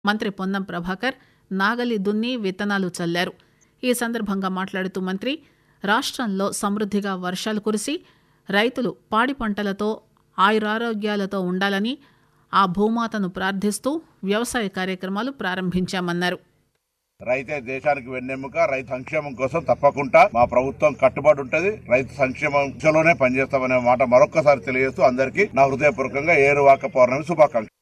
మంత్రి పొన్నం ప్రభాకర్ నాగలి దున్ని విత్తనాలు చల్లారు ఈ సందర్భంగా మాట్లాడుతూ మంత్రి రాష్టంలో సమృద్దిగా వర్షాలు కురిసి రైతులు పాడి పంటలతో ఆయురారోగ్యాలతో ఉండాలని ఆ భూమాతను ప్రార్థిస్తూ వ్యవసాయ కార్యక్రమాలు ప్రారంభించామన్నారు రైతే దేశానికి వెన్నెముక రైతు సంక్షేమం కోసం తప్పకుండా మా ప్రభుత్వం కట్టుబడి ఉంటది రైతు సంక్షేమం దిశలోనే పనిచేస్తామనే మాట మరొక్కసారి తెలియజేస్తూ అందరికీ నా హృదయపూర్వకంగా ఏరువాక పౌర్ణమి శుభాకాంక్షలు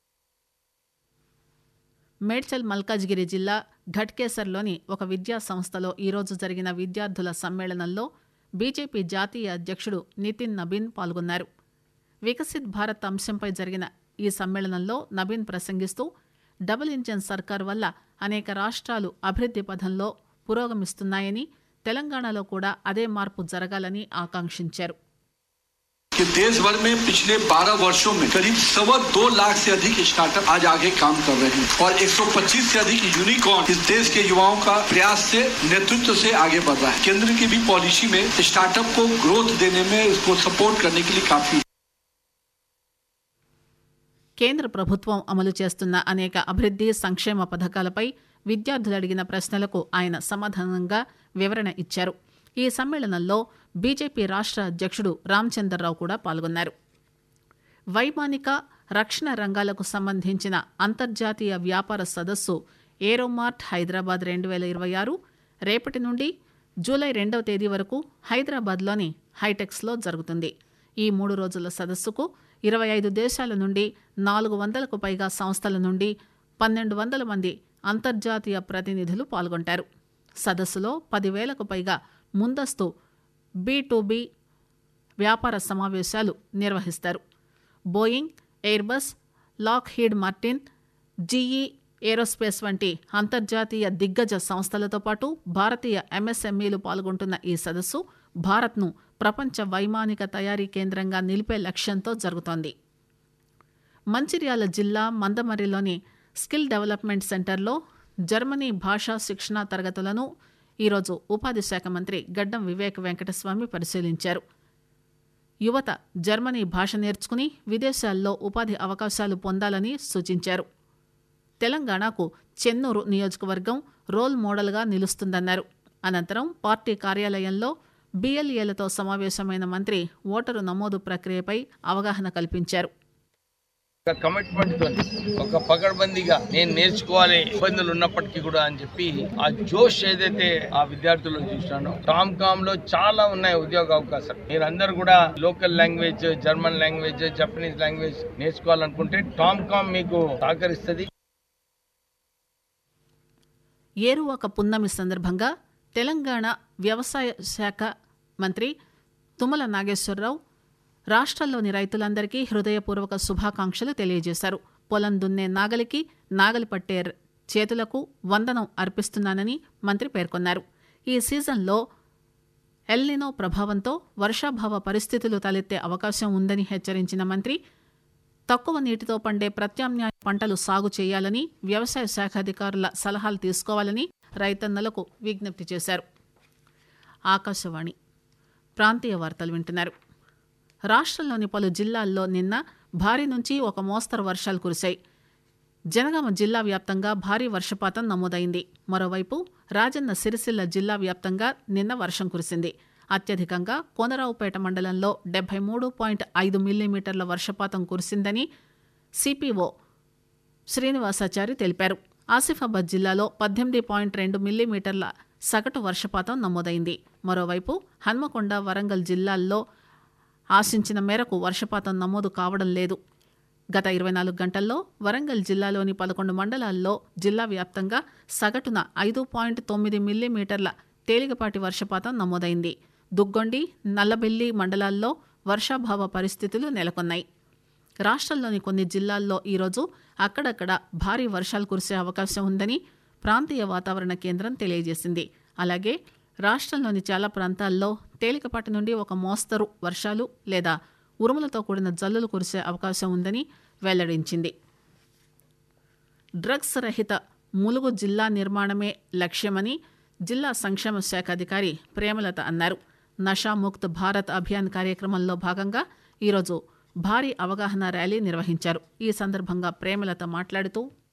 మేడ్చల్ మల్కాజ్గిరి జిల్లా ఘట్కేసర్లోని ఒక విద్యా సంస్థలో ఈరోజు జరిగిన విద్యార్థుల సమ్మేళనంలో బీజేపీ జాతీయ అధ్యక్షుడు నితిన్ నబీన్ పాల్గొన్నారు వికసిత్ భారత్ అంశంపై జరిగిన ఈ సమ్మేళనంలో నబీన్ ప్రసంగిస్తూ డబుల్ ఇంజన్ సర్కార్ వల్ల అనేక రాష్ట్రాలు అభివృద్ది పథంలో పురోగమిస్తున్నాయని తెలంగాణలో కూడా అదే మార్పు జరగాలని ఆకాంక్షించారు कि देश भर में पिछले 12 वर्षों में करीब सवा दो लाख से अधिक स्टार्टअप आज आगे काम कर रहे हैं और 125 से अधिक यूनिकॉर्न इस देश के युवाओं का प्रयास से नेतृत्व से आगे बढ़ रहा है केंद्र की भी पॉलिसी में स्टार्टअप को ग्रोथ देने में इसको सपोर्ट करने के लिए काफी కేంద్ర ప్రభుత్వం అమలు చేస్తున్న అనేక అభివృద్ది సంక్షేమ పథకాలపై విద్యార్థులు అడిగిన ప్రశ్నలకు ఆయన సమాధానంగా వివరణ ఇచ్చారు ఈ సమ్మేళనంలో బీజేపీ రాష్ట్ర అధ్యక్షుడు రామచందర్రావు కూడా పాల్గొన్నారు వైమానిక రక్షణ రంగాలకు సంబంధించిన అంతర్జాతీయ వ్యాపార సదస్సు ఏరోమార్ట్ హైదరాబాద్ రెండు వేల ఇరవై ఆరు రేపటి నుండి జూలై రెండవ తేదీ వరకు హైదరాబాద్లోని హైటెక్స్లో జరుగుతుంది ఈ మూడు రోజుల సదస్సుకు ఇరవై ఐదు దేశాల నుండి నాలుగు వందలకు పైగా సంస్థల నుండి పన్నెండు వందల మంది అంతర్జాతీయ ప్రతినిధులు పాల్గొంటారు సదస్సులో పదివేలకు పైగా ముందస్తు బీ టు బీ వ్యాపార సమావేశాలు నిర్వహిస్తారు Boeing Airbus Lockheed Martin GE aerospace వంటి అంతర్జాతీయ దిగ్గజ సంస్థలతో పాటు భారతీయ ఎంఎస్ఎంఈలు పాల్గొంటున్న ఈ సదస్సు భారత్ను ప్రపంచ వైమానిక తయారీ కేంద్రంగా నిలిపే లక్ష్యంతో జరుగుతోంది మంచిర్యాల జిల్లా మందమరిలోని స్కిల్ డెవలప్మెంట్ సెంటర్లో జర్మనీ భాషా శిక్షణా తరగతులను ఈరోజు ఉపాధి శాఖ మంత్రి గడ్డం వివేక్ వెంకటస్వామి పరిశీలించారు యువత జర్మనీ భాష నేర్చుకుని విదేశాల్లో ఉపాధి అవకాశాలు పొందాలని సూచించారు తెలంగాణకు చెన్నూరు నియోజకవర్గం రోల్ మోడల్గా నిలుస్తుందన్నారు అనంతరం పార్టీ కార్యాలయంలో బీఎల్ఏలతో సమావేశమైన మంత్రి ఓటరు నమోదు ప్రక్రియపై అవగాహన కల్పించారు ఒక కమిట్మెంట్ తో ఒక పకడ్బందీగా నేను నేర్చుకోవాలి ఇబ్బందులు ఉన్నప్పటికీ కూడా అని చెప్పి ఆ జోష్ ఏదైతే ఆ విద్యార్థుల్లో చూసినానో టామ్ కామ్ లో చాలా ఉన్నాయి ఉద్యోగ అవకాశాలు మీరు అందరు కూడా local language German language Japanese language నేర్చుకోవాలనుకుంటే టామ్ కామ్ మీకు సహకరిస్తుంది ఏరువాక పున్నమి సందర్భంగా తెలంగాణ వ్యవసాయ శాఖ మంత్రి తుమ్మల నాగేశ్వరరావు రాష్ట్రంలోని రైతులందరికీ హృదయపూర్వక శుభాకాంక్షలు తెలియజేశారు పొలం దున్నే నాగలికి నాగలి పట్టే చేతులకు వందనం అర్పిస్తున్నానని మంత్రి పేర్కొన్నారు ఈ సీజన్లో ఎల్నినో ప్రభావంతో వర్షాభావ పరిస్థితులు తలెత్తే అవకాశం ఉందని హెచ్చరించిన మంత్రి తక్కువ నీటితో పండే ప్రత్యామ్నాయ పంటలు సాగు చేయాలని వ్యవసాయ శాఖ అధికారుల సలహాలు తీసుకోవాలని రైతన్నలకు విజ్ఞప్తి చేశారు ఆకాశవాణి ప్రాంతీయ వార్తలు వింటున్నారు రాష్ట్రంలోని పలు జిల్లాల్లో నిన్న భారీ నుంచి ఒక మోస్తరు వర్షాలు కురిశాయి జనగామ జిల్లా వ్యాప్తంగా భారీ వర్షపాతం నమోదైంది మరోవైపు రాజన్న సిరిసిల్ల జిల్లా వ్యాప్తంగా నిన్న వర్షం కురిసింది అత్యధికంగా కోనరావుపేట మండలంలో డెబ్బై మూడు పాయింట్ ఐదు మిల్లీమీటర్ల వర్షపాతం కురిసిందని సిపిఓ శ్రీనివాసాచారి తెలిపారు ఆసిఫాబాద్ జిల్లాలో పద్దెనిమిది పాయింట్ రెండు మిల్లీమీటర్ల సగటు వర్షపాతం నమోదైంది మరోవైపు హన్మకొండ వరంగల్ జిల్లాల్లో ఆశించిన మేరకు వర్షపాతం నమోదు కావడం లేదు గత ఇరవై నాలుగు గంటల్లో వరంగల్ జిల్లాలోని పదకొండు మండలాల్లో జిల్లా వ్యాప్తంగా సగటున ఐదు పాయింట్ తొమ్మిది మిల్లీమీటర్ల తేలికపాటి వర్షపాతం నమోదైంది దుగ్గొండి నల్లబెల్లి మండలాల్లో వర్షాభావ పరిస్థితులు నెలకొన్నాయి రాష్ట్రంలోని కొన్ని జిల్లాల్లో ఈరోజు అక్కడక్కడ భారీ వర్షాలు కురిసే అవకాశం ఉందని ప్రాంతీయ వాతావరణ కేంద్రం తెలియజేసింది అలాగే రాష్ట్రంలోని చాలా ప్రాంతాల్లో తేలికపాటి నుండి ఒక మోస్తరు వర్షాలు లేదా ఉరుములతో కూడిన జల్లులు కురిసే అవకాశం ఉందని వెల్లడించింది డ్రగ్స్ రహిత ములుగు జిల్లా నిర్మాణమే లక్ష్యమని జిల్లా సంక్షేమ శాఖ అధికారి ప్రేమలత అన్నారు నషాముక్త్ భారత్ అభియాన్ కార్యక్రమంలో భాగంగా ఈరోజు భారీ అవగాహన ర్యాలీ నిర్వహించారు ఈ సందర్భంగా ప్రేమలత మాట్లాడుతూ